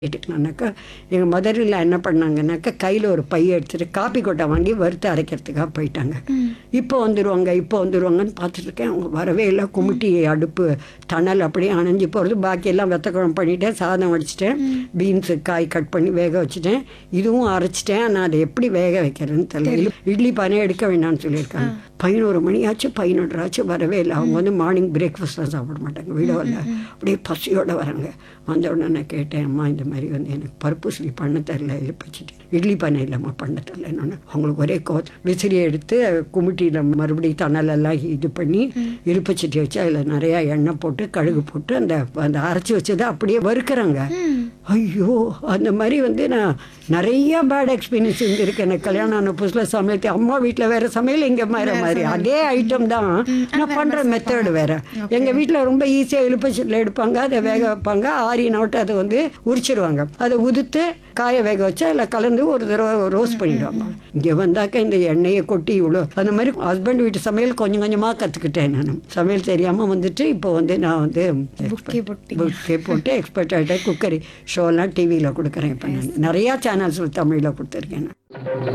கேட்டுக்கலாம்னாக்கா எங்கள் மதரில் என்ன பண்ணாங்கன்னாக்கா கையில் ஒரு பைய எடுத்துட்டு காப்பி கொட்டை வாங்கி வறுத்து அரைக்கிறதுக்காக போயிட்டாங்க இப்போ வந்துடுவாங்க இப்போ வந்துடுவாங்கன்னு பார்த்துட்டு இருக்கேன் அவங்க வரவே இல்லை குமிட்டி அடுப்பு தணல் அப்படியே அணைஞ்சு போகிறது பாக்கியெல்லாம் வெத்த குழம்பு பண்ணிட்டேன் சாதம் வடிச்சிட்டேன் பீன்ஸு காய் கட் பண்ணி வேக வச்சுட்டேன் இதுவும் அரைச்சிட்டேன் நான் அதை எப்படி வேக வைக்கிறேன்னு தெரியல இட்லி பானை எடுக்க வேண்டாம்னு சொல்லியிருக்காங்க பதினோரு மணி ஆச்சு பதினொன்றரை ஆச்சு வரவே இல்லை அவங்க வந்து மார்னிங் பிரேக்ஃபாஸ்ட்லாம் சாப்பிட மாட்டாங்க வீடியோவில் அப்படியே பசியோடு வராங்க வந்த உடனே நான் கேட்டேன் அம்மா இந்த மாதிரி வந்து எனக்கு பருப்பு சிலி பண்ண தெரில இருப்பிச்சிட்டு இட்லி பண்ண இல்லைம்மா பண்ண தெரில என்னொன்று அவங்களுக்கு ஒரே கோ விசிறியை எடுத்து குமிட்டியில் மறுபடியும் தணலெல்லாம் இது பண்ணி இருப்பச்சட்டி வச்சு அதில் நிறையா எண்ணெய் போட்டு கழுகு போட்டு அந்த அந்த அரைச்சி வச்சதை அப்படியே வறுக்கிறாங்க ஐயோ அந்த மாதிரி வந்து நான் நிறைய பேட் எக்ஸ்பீரியன்ஸ் இருந்திருக்கு எனக்கு கல்யாணம் ஆன புதுசில் சமையல் அம்மா வீட்டில் வேற சமையல் இங்கே வேற மாதிரி அதே ஐட்டம் தான் நான் பண்ணுற மெத்தடு வேற எங்கள் வீட்டில் ரொம்ப ஈஸியாக இழுப்பச்சட்டில் எடுப்பாங்க அதை வேக வைப்பாங்க ஆரி நோட்டு அதை வந்து உரிச்சிடுவாங்க அதை உதுத்து காய வேக வச்சா அதில் கலந்து ஒரு தடவை ரோஸ்ட் பண்ணிடுவாங்க இங்கே வந்தாக்க இந்த எண்ணெயை கொட்டி இவ்வளோ அந்த மாதிரி ஹஸ்பண்ட் வீட்டு சமையல் கொஞ்சம் கொஞ்சமாக கற்றுக்கிட்டேன் நான் சமையல் தெரியாமல் வந்துட்டு இப்போ வந்து நான் வந்து புக்கே போட்டு புக்கே போட்டு எக்ஸ்பர்ட் ஆகிட்டேன் குக்கரி ஷோலாம் டிவியில் கொடுக்குறேன் இப்போ நான் நிறையா சேனல்ஸில் தமிழில் கொடுத்துருக்கேன் நான்